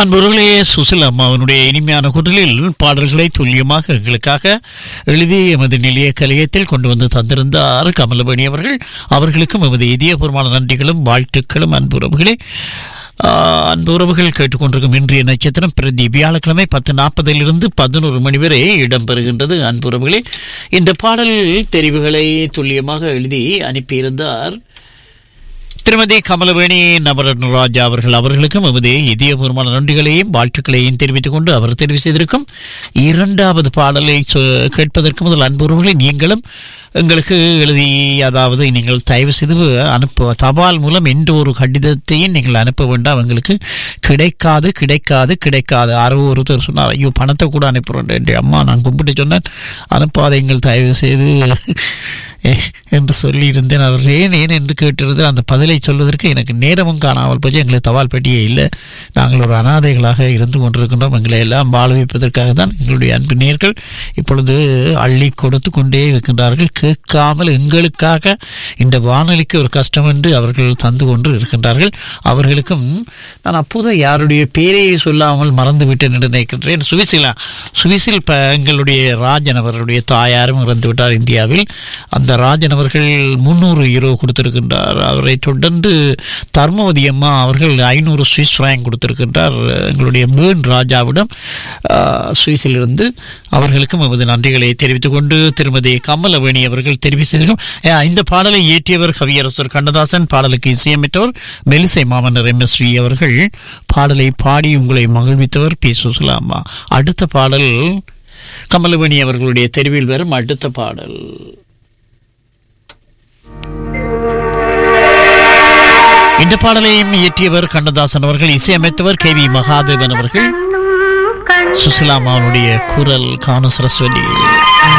அன்பர்களே சுசில் அம்மாவனுடைய இனிமையான குரலில் பாடல்களை துல்லியமாக எங்களுக்காக எழுதி எமது நிலைய கலையத்தில் கொண்டு வந்து தந்திருந்தார் கமலபணி அவர்கள் அவர்களுக்கும் எமது இதயபூர்வமான நன்றிகளும் வாழ்த்துக்களும் அன்புறவுகளே ஆஹ், அன்பு உறவுகள் கேட்டுக்கொண்டிருக்கும் இன்றைய நட்சத்திரம் பிரதி வியாழக்கிழமை பத்து நாற்பதிலிருந்து பதினோரு மணி வரை இடம்பெறுகின்றது அன்புறவுகளே இந்த பாடல் தெரிவுகளை துல்லியமாக எழுதி அனுப்பியிருந்தார் திருமதி கமலவேணி நவரத்ன ராஜா அவர்கள் அவர்களுக்கும் எமது இதயபூர்வமான நன்றிகளையும் வாழ்த்துக்களையும் தெரிவித்துக் கொண்டு அவர் தெரிவு செய்திருக்கும் இரண்டாவது பாடலை சொ- கேட்பதற்கு முதல் அன்புறவுகளை நீங்களும் எங்களுக்கு எழுதி அதாவது நீங்கள் தயவு செய்து அனுப்ப தபால் மூலம் எந்த ஒரு கடிதத்தையும் நீங்கள் அனுப்ப வேண்டாம் எங்களுக்கு கிடைக்காது கிடைக்காது கிடைக்காது யாரோ ஒருத்தர் சொன்னார் ஐயோ பணத்தை கூட அனுப்புகிறோம் என்று அம்மா நான் கும்பிட்டு சொன்னேன் அனுப்பாதீங்கள் தயவு செய்து என்று சொல்லியிருந்தேன் அவர் ஏன் ஏன் என்று கேட்டிருந்தேன் அந்த பதிலை சொல்வதற்கு எனக்கு நேரமும் காணாமல் போச்சு எங்களுக்கு தபால் பெட்டியே இல்லை நாங்கள் ஒரு அனாதைகளாக இருந்து கொண்டிருக்கின்றோம் எங்களை எல்லாம் வாழ வைப்பதற்காக தான் எங்களுடைய அன்பு நேர்கள் இப்பொழுது அள்ளி கொடுத்து கொண்டே இருக்கின்றார்கள் கேட்காமல் எங்களுக்காக இந்த வானொலிக்கு ஒரு கஷ்டம் என்று அவர்கள் தந்து கொண்டு இருக்கின்றார்கள் அவர்களுக்கும் நான் அப்போது யாருடைய பேரையை சொல்லாமல் மறந்து விட்டேன் என்று நினைக்கின்றேன் சுவிசிலா சுவிசில் ப எங்களுடைய ராஜன் அவர்களுடைய தாயாரும் இறந்து விட்டார் இந்தியாவில் அந்த ராஜன் அவர்கள் முந்நூறு யூரோ கொடுத்திருக்கின்றார் அவரை தொடர்ந்து தர்மவதி அம்மா அவர்கள் ஐநூறு சுவிஸ் ஃப்ராங்க் கொடுத்திருக்கின்றார் எங்களுடைய பேர்ன் ராஜாவிடம் ஆஹ், சுவிஸிலிருந்து அவர்களுக்கும் எமது நன்றிகளை தெரிவித்துக் கொண்டு திருமதி கமலவேணி அவர்கள் தெரிவித்திருக்கும் ஆஹ், இந்த பாடலை இயற்றியவர் கவியரசர் கண்ணதாசன் பாடலுக்கு இசையமைத்தவர் மெலிசை மாமன்னர் எம் எஸ் ஸ்ரீ அவர்கள் பாடலை பாடி உங்களை மகிழ்வித்தவர் பி சுசலாமா அடுத்த பாடல் கமலவேணி அவர்களுடைய தெரிவில் வரும் அடுத்த பாடல் இந்த பாடலையும் இயற்றியவர் கண்ணதாசன் அவர்கள் இசையமைத்தவர் கே வி மகாதேவன் அவர்கள் சுசிலாமாவுடைய குரல் கான சரஸ்வதி